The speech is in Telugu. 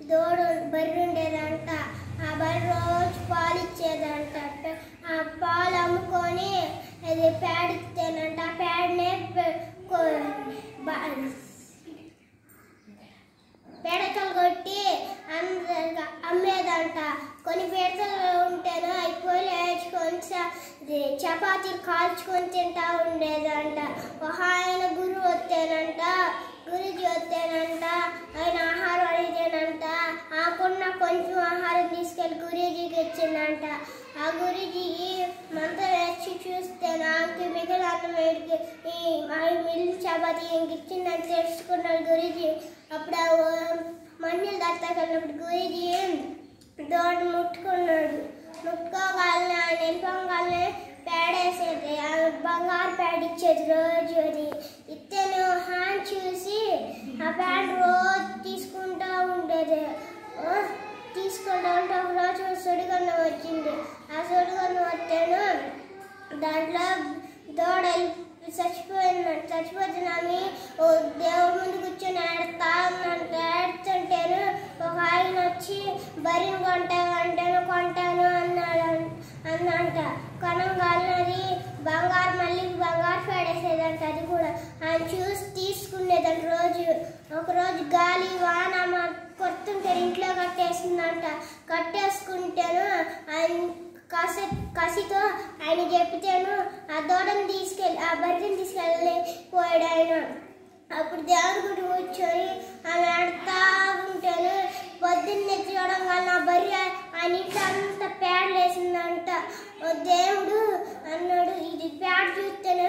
దూడ బర్రె ఉండేదంట ఆ బర్రె రోజు పాలు ఇచ్చేదంట ఆ పాలు అమ్ముకొని అది పేడ ఇస్తేనంట ఆ పేడనే పె- కొ- బ- పేడకలు కొట్టి అందరిగా అమ్మేదంట కొన్ని పేడకలు ఉంటేనో అయిపోయి లేచుకొని చ- ఇది చపాతీలు కాల్చుకొని తింటా ఉండేదంట ఒక ఆయన గురువు వస్తేనంట గురుజీ వస్తేనంట ఆయన ఆహారం అడిగితేనంట ఆకున్న కొంచెం ఆహారం తీసుకెళ్ళి గురూజీకి ఇచ్చిందంట ఆ గురూజీ మంత్రం వేసి చూస్తే నాకు మిగిలిన అన్నం వేడికి ఈ మిల్లి చపాతీ ఇంక ఇచ్చిందని తెలుసుకున్నాడు గురూజీ అప్పుడు ఆ ఓ- మన్యులు దత్తకెళ్ళినప్పుడు గురూజీ దోడ ముట్టుకున్నాడు ముట్టుకోగానే ఆయన వెళ్ళిపోగానే పేడేసేది ఆ బంగారు పేడ ఇచ్చేది రోజు అది ఇతను హ్యాండ్ చూసి ఆ పేడ రోజు తీసుకుంటూ ఉండేది ఆ, తీసుకుంటూ ఉంటే ఒక రోజు సుడిగన్నం వచ్చింది ఆ సుడిగన్నం వస్తేను దాంట్లో దూడ చచ్చిపోయిందంట చచ్చిపోతున్నామి ఓ దేవుడి ముందు కూర్చొని ఏడతా ఉందంట ఏడుతుంటేను ఒక ఆయన వచ్చి బరిని కొంటానంటాను కొంటాను అన్నాడు అన్నంట కొనంగాలది బంగారు మళ్ళీ బంగారు పేడేసేదంట అది కూడా ఆయన చూసి తీసుకునేదంట రోజు ఒక రోజు గాలి వాన మా- కొడుతుంటే ఇంట్లో కట్టేసిందంట కట్టేసుకుంటాను ఆయన కసి కసితో ఆయన చెప్తేను ఆ దూడని తీసుకెళ్ళి ఆ బర్రెని తీసుకెళ్ళి పోయాడు ఆయన అప్పుడు దేవుడి గుడి కూర్చొని ఆమె ఆడుతా ఉంటాను పొద్దున్నే చూడడం వల్ల ఆ బర్రె ఆయన ఇంట్లో అంత పేడలేసిందంట ఓ దేవుడు అన్నాడు ఇది పేడ చూస్తేనే